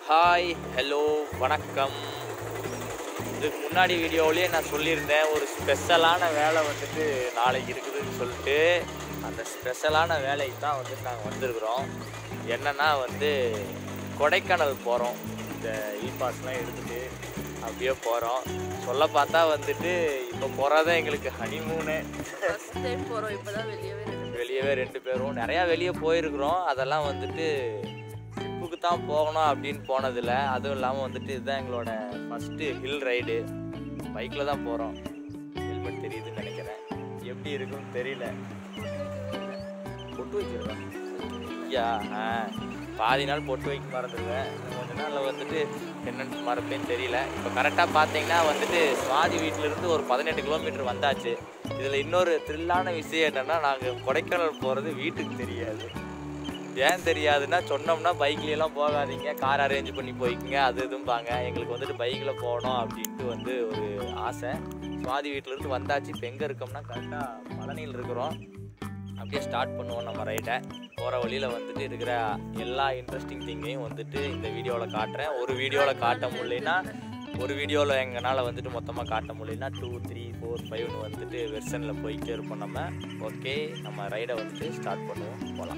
Hi hello வணக்கம் இதுக்கு முன்னாடி வீடியோவிலேயே நான் சொல்லியிருந்தேன் ஒரு ஸ்பெஷலான வேலை வந்துட்டு நாளைக்கு இருக்குதுன்னு சொல்லிட்டு அந்த ஸ்பெஷலான வேலைக்கு தான் வந்துட்டு நாங்கள் வந்திருக்கிறோம் என்னன்னா வந்து கொடைக்கானல் போகிறோம் இந்த இ பாஸ்லாம் எடுத்துகிட்டு அப்படியே போகிறோம் சொல்ல பார்த்தா வந்துட்டு இப்போ போகிறதான் எங்களுக்கு ஹனிமூனு ஃபர்ஸ்ட் டைம் போகிறோம் இப்போ தான் வெளியவே ரெண்டு வெளியவே ரெண்டு பேரும் நிறையா வெளியே போயிருக்கிறோம் அதெல்லாம் வந்துட்டு ட்ரிப்புக்கு தான் போகணும் அப்படின்னு போனதில்ல அதுவும் இல்லாமல் வந்துட்டு இதுதான் எங்களோட ஃபஸ்ட்டு ஹில் ரைடு பைக்கில் தான் போகிறோம் ஹெல்மெட் தெரியுதுன்னு நினைக்கிறேன் எப்படி இருக்குன்னு தெரியல பொட்டு வைக்கிறதா ஐயா ஆ பாதி நாள் பொட்டு வைக்க மறந்துடுவேன் இன்னும் கொஞ்ச நாளில் வந்துட்டு என்னென்னு மறப்பேன்னு தெரியல இப்போ கரெக்டாக பார்த்தீங்கன்னா வந்துட்டு சுவாதி வீட்டிலேருந்து ஒரு பதினெட்டு கிலோமீட்டர் வந்தாச்சு இதில் இன்னொரு த்ரில்லான விஷயம் என்னென்னா நாங்கள் கொடைக்கானல் போகிறது வீட்டுக்கு தெரியாது ஏன் தெரியாதுன்னா சொன்னோம்னா பைக்லாம் போகாதீங்க கார் அரேஞ்ச் பண்ணி போய்க்குங்க அது இதும்பாங்க எங்களுக்கு வந்துட்டு பைக்கில் போகணும் அப்படின்ட்டு வந்து ஒரு ஆசை சுவாதி வீட்டிலேருந்து வந்தாச்சு இப்போ எங்கே இருக்கோம்னா கரெக்டாக பழனியில் இருக்கிறோம் அப்படியே ஸ்டார்ட் பண்ணுவோம் நம்ம ரைடை போகிற வழியில் வந்துட்டு இருக்கிற எல்லா இன்ட்ரெஸ்டிங் திங்கையும் வந்துட்டு இந்த வீடியோவில் காட்டுறேன் ஒரு வீடியோவில் காட்ட முடியலனா ஒரு வீடியோவில் எங்களால் வந்துட்டு மொத்தமாக காட்ட முடியலனா டூ த்ரீ ஃபோர் ஃபைவ்னு வந்துட்டு வெர்ஷனில் போய்ட்டே இருப்போம் நம்ம ஓகே நம்ம ரைடை வந்துட்டு ஸ்டார்ட் பண்ணுவோம் போகலாம்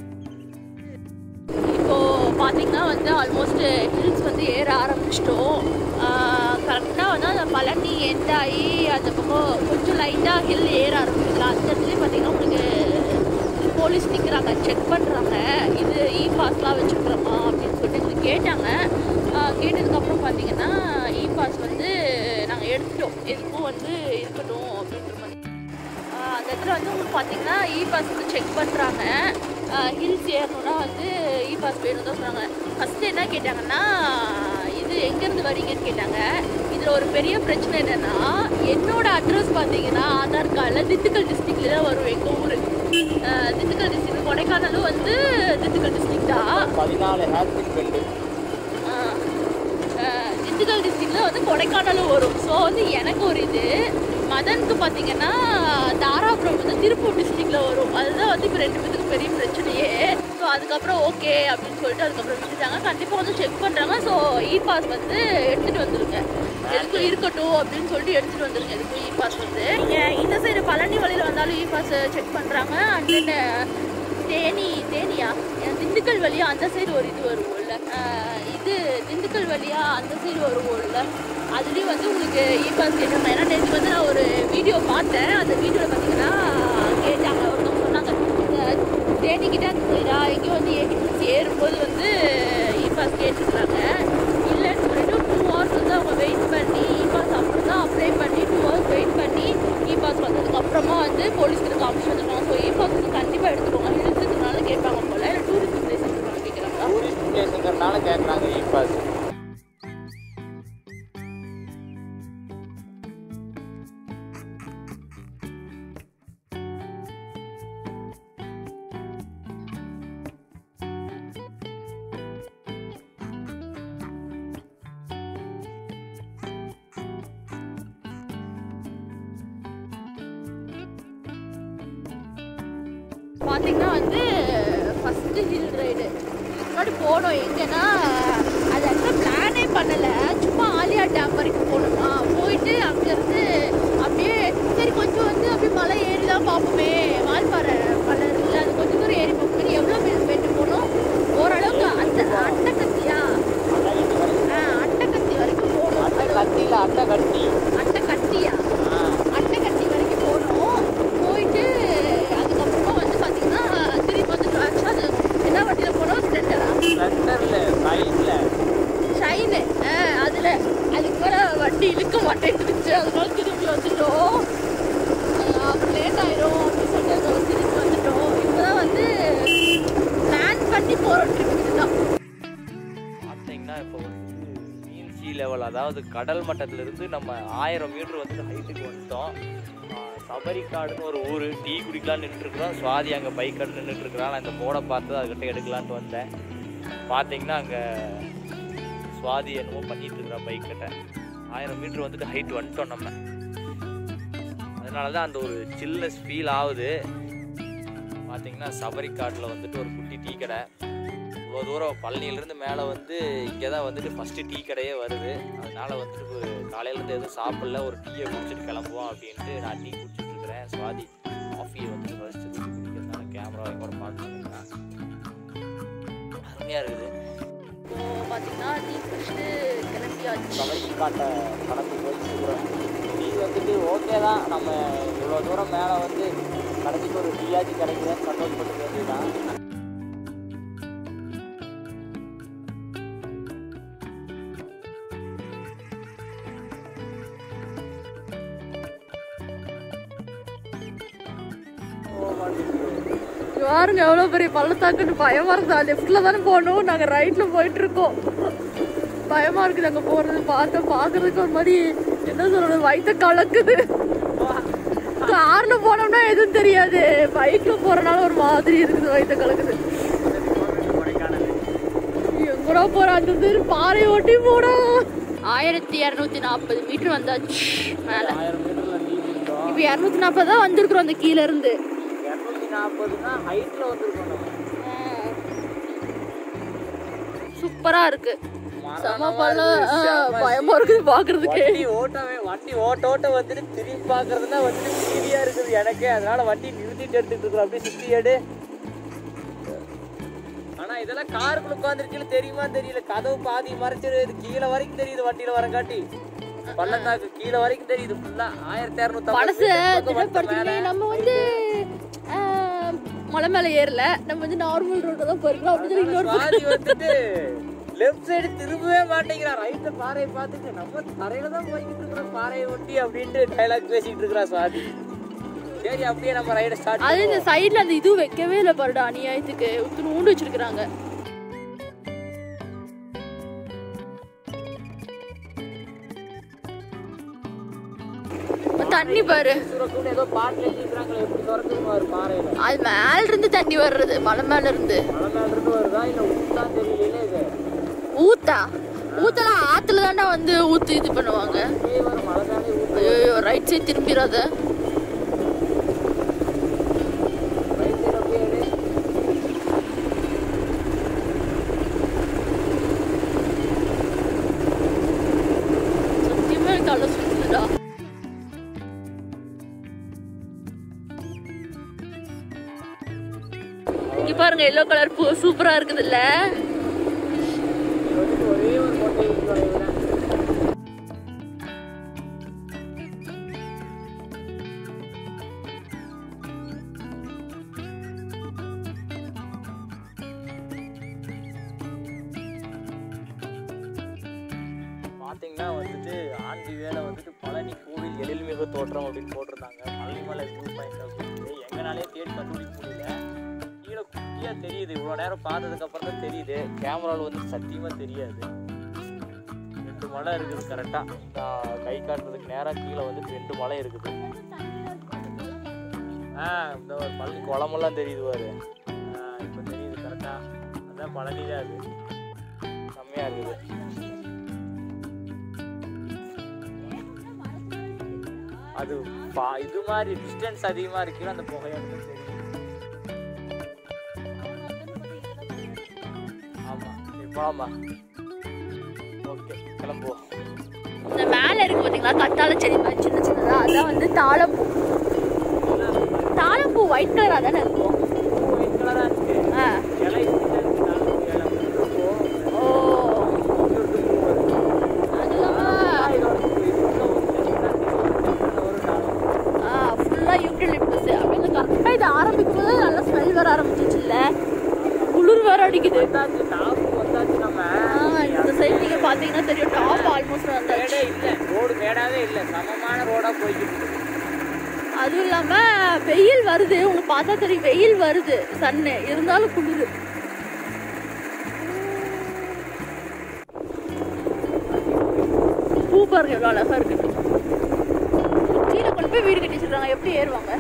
இப்போ பார்த்தீங்கன்னா வந்து ஆல்மோஸ்ட் ஹில்ஸ் வந்து ஏற ஆரம்பிச்சிட்டோம் கரெக்டாக வந்து அந்த பழனி எண்ட் ஆகி அந்த பக்கம் கொஞ்சம் லைட்டாக ஹில் ஏற ஆரம்பிச்சிக்கலாம் அந்த இடத்துலேயே பார்த்தீங்கன்னா உங்களுக்கு போலீஸ் நிற்கிறாங்க செக் பண்ணுறாங்க இது இ பாஸ்லாம் வச்சுக்கிறோமா அப்படின்னு சொல்லிட்டு எங்களுக்கு கேட்டாங்க ஆஹ் கேட்டதுக்கப்புறம் பார்த்தீங்கன்னா இ பாஸ் வந்து நாங்கள் எடுத்துட்டோம் எதுக்கும் வந்து இருக்கட்டும் அப்படின்ற மாதிரி ஆஹ் அந்த இடத்துல வந்து உங்களுக்கு பார்த்தீங்கன்னா இ பாஸ் வந்து செக் பண்ணுறாங்க ஹில்ஸ் ஏறணும்னா வந்து இ பாஸ் வேணும் தான் சொன்னாங்க ஃபஸ்ட்டு என்ன கேட்டாங்கன்னா இது எங்கேருந்து வரீங்கன்னு கேட்டாங்க இதில் ஒரு பெரிய பிரச்சனை என்னென்னா என்னோட அட்ரஸ் பார்த்தீங்கன்னா ஆதார் கார்டில் திண்டுக்கல் டிஸ்ட்ரிக்டில் தான் வரும் எங்கள் ஊர் திண்டுக்கல் டிஸ்ட்ரிக்ட் கொடைக்கானலும் வந்து திண்டுக்கல் டிஸ்ட்ரிக்ட் தான் பதினாலு ஹேர்பின் பெண்டு ஆஹ் ஆஹ் திண்டுக்கல் டிஸ்ட்ரிக்டில் வந்து கொடைக்கானலும் வரும் ஸோ வந்து எனக்கு ஒரு இது மதனுக்கு பார்த்தீங்கன்னா தாராபுரம் வந்து திருப்பூர் டிஸ்ட்ரிக்டில் வரும் அதுதான் வந்து இப்போ ரெண்டு பேத்துக்கு பெரிய பிரச்சனையே ஸோ அதுக்கப்புறம் ஓகே அப்படின்னு சொல்லிட்டு அதுக்கப்புறம் விட்டுட்டாங்க கண்டிப்பாக வந்து செக் பண்ணுறாங்க ஸோ இ பாஸ் வந்து எடுத்துகிட்டு வந்துருங்க எதுக்கும் இருக்கட்டும் அப்படின்னு சொல்லிட்டு எடுத்துகிட்டு வந்துருங்க எதுக்கும் இ பாஸ் வந்து நீங்கள் இந்த சைடு பழனி வழியில் வந்தாலும் இ பாஸ் செக் பண்ணுறாங்க அண்ட் தென் தேனி தேனியா அஹ் திண்டுக்கல் வழியா அந்த சைடு ஒரு இது வருவோம்ல அஹ் இது திண்டுக்கல் வழியா அந்த சைடு வருவோம்ல அதுலேயும் வந்து உங்களுக்கு இ பாஸ் கேட்டாங்க ஏன்னா நேற்று வந்து நான் ஒரு வீடியோ பார்த்தேன் அந்த வீடியோவில் பார்த்தீங்கன்னா கேட்டாங்க ஒருத்தவங்க சொன்னாங்க இந்த தேனிக்கிட்ட அந்த சைடா எங்கேயும் வந்து ஏடிஎம்சி ஏறும்போது வந்து இ பாஸ் கேட்டுருக்காங்க இல்லைன்னு சொல்லிட்டு டூ ஹவர்ஸ் வந்து அவங்க வெயிட் பண்ணி இ பாஸ் அப்புறம் தான் அப்ளை பண்ணி டூ ஹவர்ஸ் வெயிட் பண்ணி இ பாஸ் வந்ததுக்கு அப்புறமா வந்து போலீஸ்க்கு காமிச்சு வந்துருக்காங்க ஸோ இ பாஸ் வந்து கண்டிப்பாக எடுத்துக்கோங்க இழுத்துக்கிறதுனால கேட்பாங்க போல இல்லை டூரிஸ்ட் பிளேஸ் இருக்கிறனால கேட்குறாங்களா டூரிஸ்ட் பிளேஸுங்கிறனால கேட்குறாங்க இ பாஸ் பார்த்தீங்கன்னா வந்து ஃபஸ்ட்டு ஹில் ரைடு முன்னாடி போனோம் எங்கன்னா அது ஆக்சுவலாக பிளானே பண்ணலை சும்மா ஆலியா டேம் வரைக்கும் போகணுமா போயிட்டு அங்கேருந்து அப்படியே சரி கொஞ்சம் வந்து அப்படியே மலை ஏறி தான் பார்ப்போமே வால்பாறை மலை இருக்குல்ல அது கொஞ்சம் தூரம் ஏறி பார்ப்போம் எவ்வளோ பேர் போயிட்டு போனோம் ஓரளவுக்கு அந்த அட்டைக்கத்தியா ஆ அட்டைக்கத்தி வரைக்கும் போகணும் அட்டை கட்டியில் அட்டை கட்டி அட்டை கட்டியா அட்டைக்கட்டி வரைக்கும் போனோம் போயிட்டு அதுக்கப்புறமா வந்து பார்த்தீங்கன்னா திருப்பி வந்து ஆக்சுவலாக அது என்ன வண்டியில் போனோம் ஸ்ப்ளெண்டரா சென்டரில் சைடில் ஷைனு அதில் அதுக்கு மேலே வண்டி இழுக்க மாட்டேங்குது அதனால திருப்பி வந்துட்டோம் அஹ் அப்புறம் லேட் ஆயிரும் அப்படின்னு சொல்லிட்டு அதனால திருப்பி வந்துட்டோம் இப்போ தான் வந்து பிளான் பண்ணி போகிற ட்ரிப் இதுதான் பார்த்தீங்கன்னா இப்போ வந்து மீன் சீ லெவல் அதாவது கடல் மட்டத்திலிருந்து நம்ம ஆயிரம் மீட்டர் வந்து ஹைட்டுக்கு வந்துட்டோம் ஆஹ் சபரிக்காடுன்னு ஒரு ஊர் டீ குடிக்கலாம்னு நின்றுருக்குறோம் சுவாதி அங்கே பைக் கட்டு நின்றுட்டு இருக்கிறான் நான் இந்த போர்டை பார்த்து அதுக்கிட்ட எடுக்கலான்ட்டு வந்தேன் பார்த்தீங்கன்னா அங்கே சுவாதி என்னமோ பண்ணிட்டு இருக்கிறான் பைக் கிட்ட ஆயிரம் மீட்டர் வந்துட்டு ஹைட் வந்துட்டோம் நம்ம அதனால தான் அந்த ஒரு சில்னஸ் ஃபீல் ஆகுது பார்த்தீங்கன்னா சபரிக்காட்டில் வந்துட்டு ஒரு குட்டி டீ கடை இவ்வளோ தூரம் பழனியிலேருந்து மேலே வந்து இங்கே தான் வந்துட்டு ஃபஸ்ட்டு டீ கடையே வருது அதனால வந்துட்டு காலையிலேருந்து எதுவும் சாப்பிடல ஒரு டீயை குடிச்சிட்டு கிளம்புவோம் அப்படின்ட்டு நான் டீ குடிச்சிட்டு இருக்கிறேன் சுவாதி காஃபியை வந்து ஃபஸ்ட்டு குடிக்கிறதுனால கேமரா கூட பார்த்துருக்கேன் அருமையாக இருக்குது இப்போ பார்த்தீங்கன்னா டீ குடிச்சிட்டு கிளம்பியாச்சு கவரிங் காட்ட கடந்து போய் சொல்கிறேன் டீ வந்துட்டு ஓகே தான் நம்ம இவ்வளோ தூரம் மேலே வந்து கடைசிக்கு ஒரு டீயாச்சும் கிடைக்குதுன்னு சந்தோஷப்பட்டு வேண்டியதான் இங்க பாருங்க எவ்வளோ பெரிய பள்ளத்தாக்குன்னு பயமா இருக்குதா லெஃப்ட்ல தானே போகணும் நாங்க ரைட்ல போயிட்டு இருக்கோம் பயமா இருக்குது அங்க போறது பார்த்து பாக்குறதுக்கு ஒரு மாதிரி என்ன சொல்றது வயித்த கலக்குது கார்ல போனோம்னா எதுவும் தெரியாது பைக்ல போறனால ஒரு மாதிரி இருக்குது வயித்த கலக்குது எங்கடா போற அந்த பேர் பாறை ஓட்டி போடும் ஆயிரத்தி இரநூத்தி நாற்பது மீட்டர் வந்தாச்சு மேல ஆயிரம் மீட்டரில் டீ குடித்தோம் இப்போ இரநூத்தி நாற்பது தான் வந்திருக்கிறோம் அந்த கீழ இருந்து இரநூத்தி நாற்பதுனா ஹைட்டில் வந்திருக்கோம் நம்ம சூப்பரா இருக்கு செம மரணமா பள்ளம் இருக்கு, ஆ, செம பயமா இருக்குது பாக்குறதுக்கு வண்டி ஓட்டவே வண்டி ஓட்ட ஓட்ட வந்துட்டு திரும்பி பார்க்கறதுனா வந்துட்டு சீரியா இருக்குது எனக்கே அதனால வண்டி நிறுத்திட்டு எடுத்துட்டு இருக்கிறோம் அப்படியே சுத்தி எடு ஆனா இதெல்லாம் காருக்குள்ள உட்காந்துருக்கீங்க தெரியுமா தெரியல கதவு பாதி மறைச்சிருது கீழே வரைக்கும் தெரியுது வண்டியில வரங்காட்டி பள்ளத்தாக்கு கீழே வரைக்கும் தெரியுது ஃபுல்லா ஆயிரத்தி இரநூத்தி மனசு திடப்படுத்திக்கிட்டே நம்ம வந்து ஆ, மலை மேல ஏறல நம்ம வந்து நார்மல் ரோட்ல தான் போயிருக்கோம் அப்படின்னு சொல்லி இன்னொரு பாதி வந்துட்டு லெஃப்ட் சைடு திரும்பவே மாட்டேங்கிறா ரைட்ல பாறையை பார்த்துட்டு நம்ம தரையில தான் போய்கிட்டு இருக்கிறோம் பாறையை ஒட்டி அப்படின்ட்டு டைலாக் பேசிட்டு இருக்கிறா சுவாதி சரி அப்படியே நம்ம ரைட ஸ்டார்ட் அது இந்த சைடுல அந்த இது வைக்கவே இல்லை பாருடா அநியாயத்துக்கு உண்டு வச்சிருக்காங்க தண்ணி பாரு சுரக்குன்னு ஏதோ பாட்டில் எழுதிக்கிறாங்களே எப்படி திறக்குது பாரு பாறையில அது மேல இருந்து தண்ணி வர்றது மலை மேல இருந்து மலை மேல இருந்து வருதா இல்ல ஊத்தான் தெரியல இது ஊத்தா ஊத்தலாம் ஆத்துல தாண்டா வந்து ஊத்து இது பண்ணுவாங்க அப்படியே வரும் மலை மேலே ஊத்து ஐயோ ரைட் சைடு திரும்பிடாத ரைட் சைடு அப்படியே எடு. சத்தியமா எனக்கு அவ்வளோ சுத்துதுடா இங்க பாருங்க எல்லோ கலர் பூ சூப்பரா இருக்குதுல்ல இது வந்துட்டு ஒரே ஒரு கோட்டை தொலைவுல பார்த்தீங்கன்னா வந்துட்டு ஆண்டி வேலை வந்துட்டு பழனி கோவில் எழில்மிகு தோற்றம் அப்படின்னு போட்டிருந்தாங்க பழனிமலை வியூ பாயிண்ட் அப்படின்னு எங்கனாலே தேடி கண்டுபிடிக்க முடியல கீழே குட்டியாக தெரியுது இவ்வளோ நேரம் பார்த்ததுக்கு அப்புறம் தான் தெரியுது கேமராவில் வந்து சத்தியமாக தெரியாது ரெண்டு மலை இருக்குது கரெக்டாக நான் கை காட்டுறதுக்கு நேராக கீழே வந்துட்டு ரெண்டு மலை இருக்குது ஆ இந்த ஒரு பழனி குளமெல்லாம் தெரியுது பாரு ஆ இப்போ தெரியுது கரெக்டாக அதான் பழனி தான் அது செம்மையாக இருக்குது அது பா இது மாதிரி டிஸ்டன்ஸ் அதிகமாக இருக்கிற அந்த புகையோட தெரியும் ஆமாம் சரி போலாமா ஓகே கிளம்புவோம் இந்த மேல இருக்கு பாத்தீங்களா கத்தாழை செடி மாதிரி சின்ன சின்னதா அதான் வந்து தாழம்பூ தாழம்பூ ஒயிட் கலரா தானே இருக்கும் ஒயிட் கலராக இருக்கு ஆ. இலை சின்ன இருக்கு, நாலு இலை இருக்கும். ஓ இன்னொரு பூ வருது. அது இல்லாம ஆ, இதோட பூ இது உள்ள ஒரு சின்ன ஒரு நாள். ஃபுல்லா யூக்கலிப்டஸ் அப்படின்னு கரெக்டா இது ஆரம்பிக்கும் போது நல்லா ஸ்மெல் வர ஆரம்பிச்சிச்சுல்ல குளிர் வேற அடிக்குது வந்தாச்சு டாப் வந்தாச்சு நம்ம ஆ, இந்த சைடு நீங்க பாத்தீங்கன்னா தெரியும் டாப் ஆல்மோஸ்ட் வந்தாச்சு மேடே இல்லை ரோடு மேடாவே இல்லை சமமான ரோடாக போய்கிட்டு இருக்கு அதுவும் இல்லாம வெயில் வருது உங்களுக்கு பார்த்தா தெரியும் வெயில் வருது சன்னு இருந்தாலும் குளிர் பூ பாருங்க எவ்வளவு அழகா இருக்கு கீழே கொண்டு போய் வீடு கட்டி வச்சிருக்காங்க எப்படி ஏறுவாங்க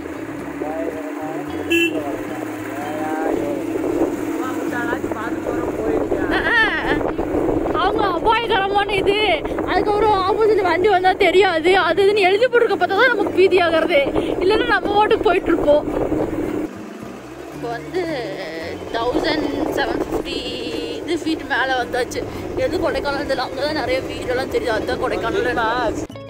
ஆ, ஆ. அவங்க அபாயகரமான இது அதுக்கப்புறம் ஆப்போசிட் வண்டி வந்தா தெரியாது அது இதுன்னு எழுதி போட்டிருக்க பார்த்தா தான் நமக்கு பீதி ஆகிறது இல்லைன்னா நம்ம ஓட்டுக்கு போயிட்டு இருப்போம் இப்போ வந்து தௌசண்ட் செவன் ஃபிஃப்டி இது ஃபீட் மேலே வந்தாச்சு எது கொடைக்கானல் தெரியல அங்கே தான் நிறைய வீடெல்லாம் தெரியுது அதுதான் கொடைக்கானல்